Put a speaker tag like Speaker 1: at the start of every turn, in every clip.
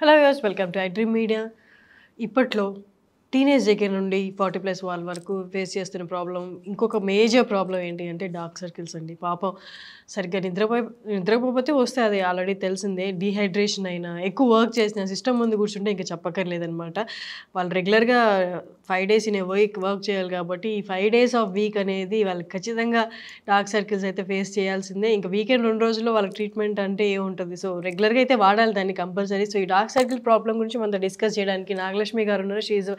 Speaker 1: Hello views welcome to I dream media ఇప్పట్లో teenage దగ్గర నుండి ఫార్టీ ప్లస్ వాళ్ళ వరకు ఫేస్ చేస్తున్న ప్రాబ్లం ఇంకొక మేజర్ ప్రాబ్లం ఏంటి అంటే డార్క్ సర్కిల్స్ అండి పాపం సరిగ్గా నిద్రపోయి నిద్రపోతే వస్తే అది ఆల్రెడీ తెలిసిందే డీహైడ్రేషన్ అయినా ఎక్కువ వర్క్ చేసిన సిస్టమ్ ముందు కూర్చుంటే ఇంకా చెప్పక్కర్లేదనమాట వాళ్ళు రెగ్యులర్గా five days in a week work చేయాలి కాబట్టి ఈ ఫైవ్ డేస్ ఆఫ్ వీక్ అనేది వాళ్ళకి ఖచ్చితంగా డార్క్ సర్కిల్స్ అయితే ఫేస్ చేయాల్సిందే ఇంకా వీకెండ్ రెండు రోజుల్లో వాళ్ళకి ట్రీట్మెంట్ అంటే ఏముంటుంది సో రెగ్యులర్గా అయితే వాడాలి దాన్ని కంపల్సరీ సో ఈ డార్క్ సర్కిల్ ప్రాబ్లం గురించి మనతో డిస్కస్ చేయడానికి నాగలక్ష్మి గారు ఉన్నారు she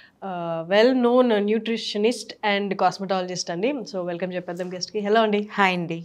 Speaker 1: well known nutritionist and cosmetologist అండి సో వెల్కమ్ చెప్పేద్దాం గెస్ట్కి హలో అండి
Speaker 2: హాయ్ అండి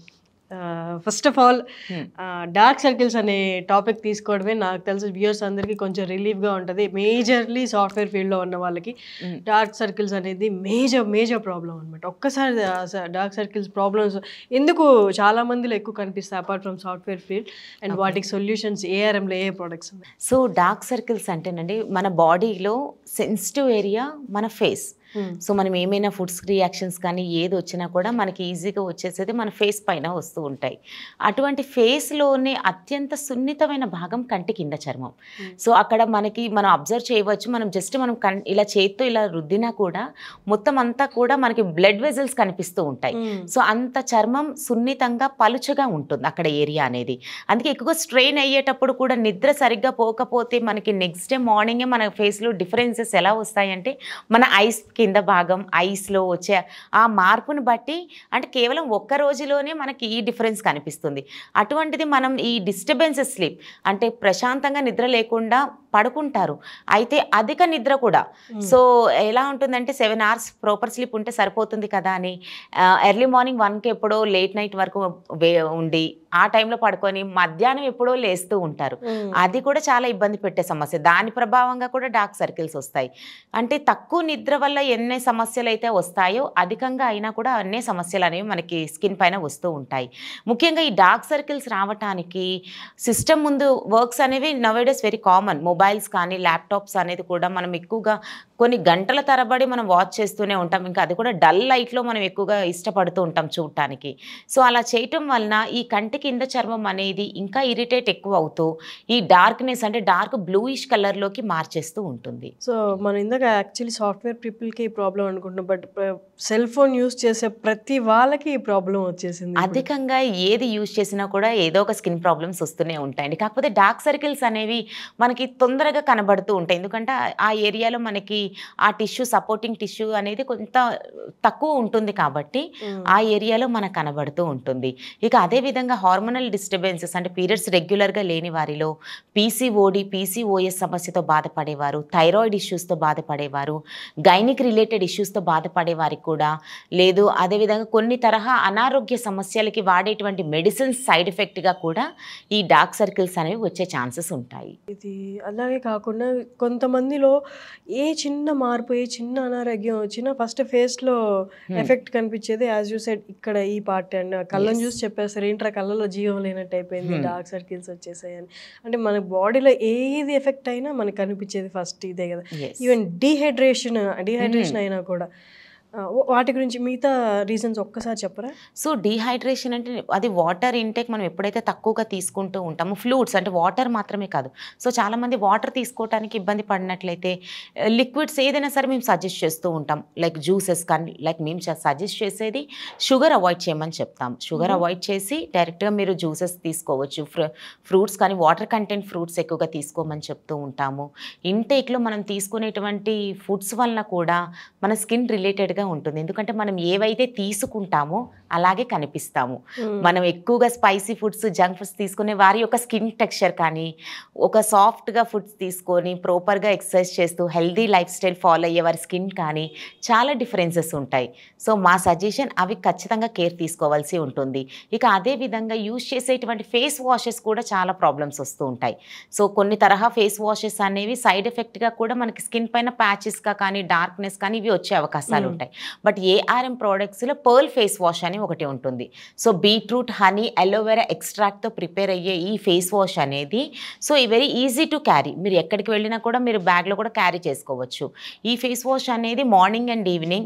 Speaker 1: first of all dark circles అనే టాపిక్ తీసుకోవడమే నాకు తెలిసి వ్యూయర్స్ అందరికీ కొంచెం రిలీఫ్గా ఉంటుంది మేజర్లీ సాఫ్ట్వేర్ ఫీల్డ్లో ఉన్న వాళ్ళకి
Speaker 2: Mm.
Speaker 1: డార్క్ సర్కిల్స్ అనేది మేజర్ మేజర్ ప్రాబ్లం అనమాట ఒక్కసారి డార్క్ సర్కిల్స్ ప్రాబ్లమ్స్ ఎందుకు చాలా మందిలో ఎక్కువ కనిపిస్తాయి apart from software field and వాటికి సొల్యూషన్స్ ఏఆర్ఎంలో ఏ ప్రొడక్ట్స్ ఉన్నాయి
Speaker 2: సో డార్క్ సర్కిల్స్ అంటేనండి మన బాడీలో సెన్సిటివ్ ఏరియా మన ఫేస్ సో మనం ఏమైనా ఫుడ్స్ రియాక్షన్స్ కానీ ఏది వచ్చినా కూడా మనకి ఈజీగా వచ్చేసేది మన ఫేస్ పైన వస్తూ ఉంటాయి అటువంటి ఫేస్లోనే అత్యంత సున్నితమైన భాగం కంటి కింద చర్మం
Speaker 1: Hmm.
Speaker 2: సో అక్కడ మనకి మనం అబ్జర్వ్ చేయవచ్చు మనం జస్ట్ మనం కన్ ఇలా చేత్తో ఇలా రుద్దినా కూడా మొత్తం అంతా కూడా మనకి బ్లడ్ వెజల్స్ కనిపిస్తూ ఉంటాయి సో అంత చర్మం సున్నితంగా పలుచగా ఉంటుంది అక్కడ ఏరియా అనేది అందుకే ఎక్కువగా స్ట్రెయిన్ అయ్యేటప్పుడు కూడా నిద్ర సరిగ్గా పోకపోతే మనకి నెక్స్ట్ డే మార్నింగే మన ఫేస్లో డిఫరెన్సెస్ ఎలా వస్తాయంటే మన ఐస్ కింద భాగం ఐస్లో వచ్చే ఆ మార్పుని బట్టి అంటే కేవలం ఒక్క రోజులోనే మనకి ఈ డిఫరెన్స్ కనిపిస్తుంది అటువంటిది మనం ఈ డిస్టర్బెన్సెస్ స్లీప్ అంటే ప్రశాంతంగా నిద్ర లేకుండా పడుకుంటారు అయితే అధిక నిద్ర కూడా సో ఎలా ఉంటుందంటే సెవెన్ అవర్స్ ప్రాపర్ స్లీప్ ఉంటే సరిపోతుంది కదా అని ఎర్లీ మార్నింగ్ వన్కి ఎప్పుడో లేట్ నైట్ వరకు వే- ఉండి ఆ టైంలో పడుకొని మధ్యాహ్నం ఎప్పుడో లేస్తూ ఉంటారు అది కూడా చాలా ఇబ్బంది పెట్టే సమస్య దాని ప్రభావంగా కూడా డార్క్ సర్కిల్స్ వస్తాయి అంటే తక్కువ నిద్ర వల్ల ఎన్ని సమస్యలు అయితే వస్తాయో అధికంగా అయినా కూడా అన్నే సమస్యలు అనేవి మనకి స్కిన్ పైన వస్తూ ఉంటాయి ముఖ్యంగా ఈ డార్క్ సర్కిల్స్ రావటానికి సిస్టమ్ ముందు వర్క్స్ అనేవి నవేడేస్ వెరీ కామన్ మొబైల్స్ కానీ ల్యాప్టాప్స్ అనేది కూడా మనం ఎక్కువగా కొన్ని గంటల తరబడి మనం వాచ్ చేస్తూనే ఉంటాం ఇంకా అది కూడా డల్ లైట్లో మనం ఎక్కువగా ఇష్టపడుతూ ఉంటాం చూడటానికి సో అలా చేయటం వలన ఈ కంటి కింద చర్మం అనేది ఇంకా ఇరిటేట్ ఎక్కువ అవుతూ ఈ డార్క్నెస్ అంటే డార్క్ బ్లూయిష్ కలర్లోకి మార్చేస్తూ ఉంటుంది
Speaker 1: సో మనం ఇందాక యాక్చువల్లీ సాఫ్ట్వేర్ పీపుల్కి ఈ ప్రాబ్లం అనుకుంటున్నాం బట్ సెల్ ఫోన్ యూస్ చేసే ప్రతి వాళ్ళకి ఈ ప్రాబ్లం వచ్చేసింది ఇప్పుడు.
Speaker 2: అధికంగా ఏది యూజ్ చేసినా కూడా ఏదో ఒక స్కిన్ ప్రాబ్లమ్స్ వస్తూనే ఉంటాయండి కాకపోతే డార్క్ సర్కిల్స్ అనేవి మనకి తొందరగా కనబడుతూ ఉంటాయి ఎందుకంటే ఆ- ఆ ఏరియాలో మనకి ఆ టిష్యూ సపోర్టింగ్ టిష్యూ అనేది కొంత తక్కువ ఉంటుంది కాబట్టి
Speaker 1: Mm.
Speaker 2: ఆ ఏరియాలో మనకు కనబడుతూ ఉంటుంది ఇక అదేవిధంగా హార్మోనల్ డిస్టర్బెన్సెస్ అంటే పీరియడ్స్ రెగ్యులర్గా లేని వారిలో పీసీఓడి పీసీఓఎస్ సమస్యతో బాధపడేవారు థైరాయిడ్ ఇష్యూస్తో బాధపడేవారు గైనిక్ రిలేటెడ్ ఇష్యూస్తో బాధపడే వారికి కూడా లేదు అదేవిధంగా కొన్ని తరహా అనారోగ్య సమస్యలకి వాడేటువంటి మెడిసిన్స్ సైడ్ ఎఫెక్ట్గా కూడా ఈ డార్క్ సర్కిల్స్ అనేవి వచ్చే ఛాన్సెస్ ఉంటాయి
Speaker 1: ఇది అలాగే కాకుండా కొంతమందిలో ఏ చిన్న మార్పు ఏ చిన్న అనారోగ్యం వచ్చినా ఫస్ట్ ఫేస్ లో
Speaker 2: Hmm.
Speaker 1: ఎఫెక్ట్ కనిపించేది యాజ్ యూ సెడ్ ఇక్కడ ఈ పార్ట్ అండ్ కళ్ళని
Speaker 2: Yes.
Speaker 1: చూసి చెప్పేస్తారు ఏంట్రా కళ్ళలో జీవం లేనట్టు అయిపోయింది
Speaker 2: Hmm.
Speaker 1: డార్క్ సర్కిల్స్ వచ్చేసాయి అని అంటే మన బాడీలో ఏది ఎఫెక్ట్ అయినా మనకు కనిపించేది ఫస్ట్ ఇదే కదా
Speaker 2: Yes.
Speaker 1: ఈవెన్ డీహైడ్రేషన్ డీహైడ్రేషన్ అయినా కూడా ఆ, వాటి గురించి మిగతా రీజన్స్ ఒక్కసారి చెప్పరా
Speaker 2: సో డీహైడ్రేషన్ అంటే అది వాటర్ ఇంటేక్ మనం ఎప్పుడైతే తక్కువగా తీసుకుంటూ ఉంటామో ఫ్లూయిడ్స్ అంటే వాటర్ మాత్రమే కాదు సో చాలామంది వాటర్ తీసుకోవడానికి ఇబ్బంది పడినట్లయితే లిక్విడ్స్ ఏదైనా సరే మేము సజెస్ట్ చేస్తూ ఉంటాం లైక్ జ్యూసెస్ కానీ లైక్ మేము సజెస్ట్ చేసేది షుగర్ అవాయిడ్ చేయమని చెప్తాం షుగర్
Speaker 1: Mhm.
Speaker 2: అవాయిడ్ చేసి డైరెక్ట్గా మీరు జ్యూసెస్ తీసుకోవచ్చు ఫ్రూ ఫ్రూట్స్ కానీ వాటర్ కంటెంట్ ఫ్రూట్స్ ఎక్కువగా తీసుకోమని చెప్తూ ఉంటాము ఇంటేక్లో మనం తీసుకునేటువంటి ఫుడ్స్ వలన కూడా మన స్కిన్ రిలేటెడ్గా ఉంటుంది ఎందుకంటే మనం ఏవైతే తీసుకుంటామో అలాగే కనిపిస్తాము మనం ఎక్కువగా స్పైసీ ఫుడ్స్ జంక్ ఫుడ్స్ తీసుకునే వారి యొక్క స్కిన్ టెక్స్చర్ కానీ ఒక సాఫ్ట్గా ఫుడ్స్ తీసుకొని ప్రాపర్గా ఎక్సర్సైజ్ చేస్తూ హెల్దీ లైఫ్ స్టైల్ ఫాలో అయ్యే వారి స్కిన్ కానీ చాలా డిఫరెన్సెస్ ఉంటాయి సో మా సజెషన్ అవి ఖచ్చితంగా కేర్ తీసుకోవాల్సి ఉంటుంది ఇక అదే విధంగా యూజ్ చేసేటువంటి ఫేస్ వాషెస్ కూడా చాలా ప్రాబ్లమ్స్ వస్తూ ఉంటాయి సో కొన్ని తరహా ఫేస్ వాషెస్ అనేవి సైడ్ ఎఫెక్ట్గా కూడా మనకి స్కిన్ పైన ప్యాచెస్గా కానీ డార్క్నెస్ కానీ ఇవి వచ్చే అవకాశాలు
Speaker 1: Mm.
Speaker 2: ఉంటాయి బట్ ఏఆర్ఎం ప్రోడక్ట్స్లో పర్ల్ ఫేస్ వాష్ అని ఒకటి ఉంటుంది సో బీట్రూట్ హనీ అలోవెరా ఎక్స్ట్రాక్ట్తో ప్రిపేర్ అయ్యే ఈ ఫేస్ వాష్ అనేది సో ఈ వెరీ ఈజీ టు క్యారీ మీరు ఎక్కడికి వెళ్ళినా కూడా మీరు బ్యాగ్లో కూడా క్యారీ చేసుకోవచ్చు ఈ ఫేస్ వాష్ అనేది మార్నింగ్ అండ్ ఈవినింగ్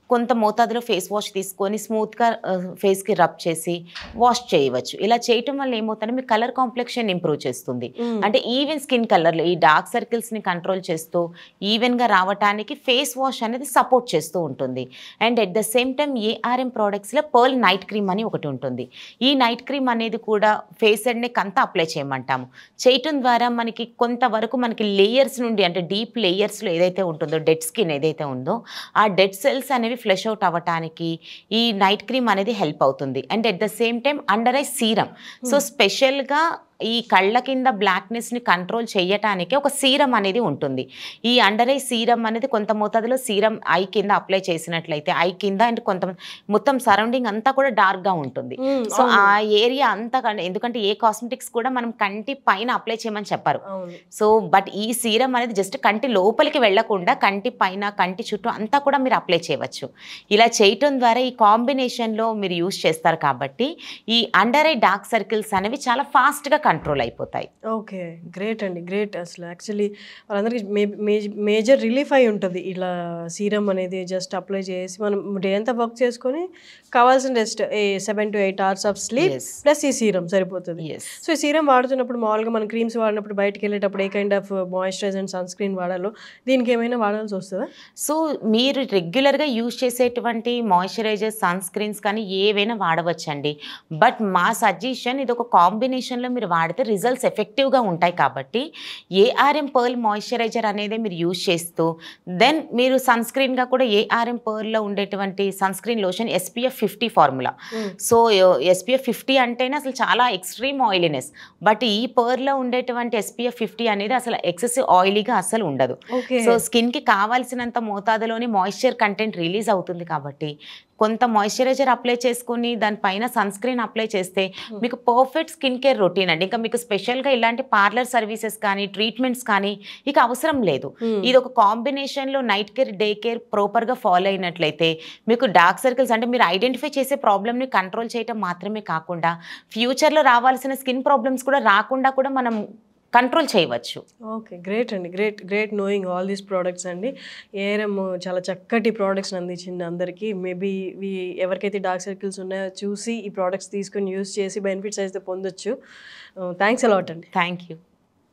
Speaker 2: కొంత మోతాదులో ఫేస్ వాష్ తీసుకొని స్మూత్గా ఫేస్కి రబ్ చేసి వాష్ చేయవచ్చు ఇలా చేయటం వల్ల ఏమవుతుందంటే మీ కలర్ కాంప్లెక్షన్ ఇంప్రూవ్ చేస్తుంది అంటే ఈవెన్ స్కిన్ కలర్లో ఈ డార్క్ సర్కిల్స్ని కంట్రోల్ చేస్తూ ఈవెన్గా రావటానికి ఫేస్ వాష్ అనేది సపోర్ట్ చేస్తూ ఉంటుంది and at the same time ARM ప్రోడక్ట్స్లో పర్ల్ నైట్ క్రీమ్ అని ఒకటి ఉంటుంది ఈ నైట్ క్రీమ్ అనేది కూడా ఫేస్ అండ్ నెక్ అంతా అప్లై చేయమంటాము చేయటం ద్వారా మనకి కొంతవరకు మనకి లేయర్స్ నుండి అంటే డీప్ లేయర్స్లో ఏదైతే ఉంటుందో డెడ్ స్కిన్ ఏదైతే ఉందో ఆ డెడ్ సెల్స్ అనేవి ఫ్లెష్ అవుట్ అవ్వటానికి ఈ నైట్ క్రీమ్ అనేది హెల్ప్ అవుతుంది and at the same time under eye serum so స్పెషల్గా ఈ కళ్ళ కింద బ్లాక్నెస్ని కంట్రోల్ చేయటానికి ఒక సీరం అనేది ఉంటుంది ఈ అండర్ ఐ సీరం అనేది కొంత మోతాదులో సీరం ఐ కింద అప్లై చేసినట్లయితే ఐ కింద అండ్ కొంత మొత్తం సరౌండింగ్ అంతా కూడా డార్క్గా ఉంటుంది సో ఆ ఏరియా అంతా కన్- ఎందుకంటే ఏ కాస్మెటిక్స్ కూడా మనం కంటి పైన అప్లై చేయమని చెప్పరు
Speaker 1: అవును
Speaker 2: సో బట్ ఈ సీరం అనేది జస్ట్ కంటి లోపలికి వెళ్లకుండా కంటి పైన కంటి చుట్టూ అంతా కూడా మీరు అప్లై చేయవచ్చు ఇలా చేయటం ద్వారా ఈ కాంబినేషన్లో మీరు యూస్ చేస్తారు కాబట్టి ఈ అండర్ ఐ డార్క్ సర్కిల్స్ అనేవి చాలా ఫాస్ట్గా కంట్రోల్ అయిపోతాయి
Speaker 1: ఓకే గ్రేట్ అండి గ్రేట్ అసలు యాక్చువల్లీ వాళ్ళందరికీ మేజర్ రిలీఫ్ అయి ఉంటుంది ఇలా సీరం అనేది జస్ట్ అప్లై చేసి మనం డే అంతా వర్క్ చేసుకొని కావాల్సిన rest seven to eight hours of sleep
Speaker 2: Yes.
Speaker 1: Plus ఈ సీరం సరిపోతుంది
Speaker 2: ఎస్
Speaker 1: సో ఈ సీరం వాడుతున్నప్పుడు మామూలుగా మనం క్రీమ్స్ వాడినప్పుడు బయటకు వెళ్ళేటప్పుడు ఏ kind of moisturise and sunscreen వాడాలో దీనికి ఏమైనా వాడాల్సి వస్తుందా
Speaker 2: సో మీరు రెగ్యులర్గా యూజ్ చేసేటువంటి మాయిశ్చరైజర్ సన్ స్క్రీన్స్ కానీ ఏవైనా వాడవచ్చండి బట్ మా సజెషన్ ఇది ఒక కాంబినేషన్లో మీరు వాడితే రిజల్ట్స్ ఎఫెక్టివ్గా ఉంటాయి కాబట్టి ఏఆర్ఎం పర్ల్ మాయిశ్చరైజర్ అనేది మీరు యూజ్ చేస్తూ దెన్ మీరు సన్ స్క్రీన్గా కూడా ఏఆర్ఎం పర్ల్లో ఉండేటువంటి sunscreen lotion SPF fifty formula so SPF fifty అంటేనే అసలు చాలా ఎక్స్ట్రీమ్ ఆయిలీనెస్ బట్ ఈ పర్లో ఉండేటువంటి ఎస్పీఎఫ్ ఫిఫ్టీ అనేది అసలు ఎక్సెసివ్ ఆయిలీగా అసలు ఉండదు
Speaker 1: ఓకే
Speaker 2: సో స్కిన్కి కావాల్సినంత మోతాదులోని మాయిశ్చర్ కంటెంట్ రిలీజ్ అవుతుంది కాబట్టి కొంత మాయిశ్చరైజర్ అప్లై చేసుకొని దానిపైన సన్ స్క్రీన్ అప్లై చేస్తే మీకు పర్ఫెక్ట్ స్కిన్ కేర్ రొటీన్ అండి ఇంకా మీకు స్పెషల్గా ఇలాంటి పార్లర్ సర్వీసెస్ కానీ ట్రీట్మెంట్స్ కానీ ఇక అవసరం లేదు ఇది ఒక కాంబినేషన్లో నైట్ కేర్ డే కేర్ ప్రాపర్గా ఫాలో అయినట్లయితే మీకు డార్క్ సర్కిల్స్ అంటే మీరు ఐడెంటిఫై చేసే ప్రాబ్లమ్ని కంట్రోల్ చేయటం మాత్రమే కాకుండా ఫ్యూచర్లో రావాల్సిన స్కిన్ ప్రాబ్లమ్స్ కూడా రాకుండా కూడా మనం కంట్రోల్ చేయవచ్చు
Speaker 1: ఓకే గ్రేట్ అండి great great knowing all these products అండి ఏఆర్ఎం చాలా చక్కటి ప్రోడక్ట్స్ అందించింది అందరికీ మేబీ ఎవరికైతే డార్క్ సర్కిల్స్ ఉన్నాయో చూసి ఈ ప్రోడక్ట్స్ తీసుకొని యూస్ చేసి బెనిఫిట్స్ అయితే పొందొచ్చు థ్యాంక్స్ అలాట్ అండి
Speaker 2: థ్యాంక్ యూ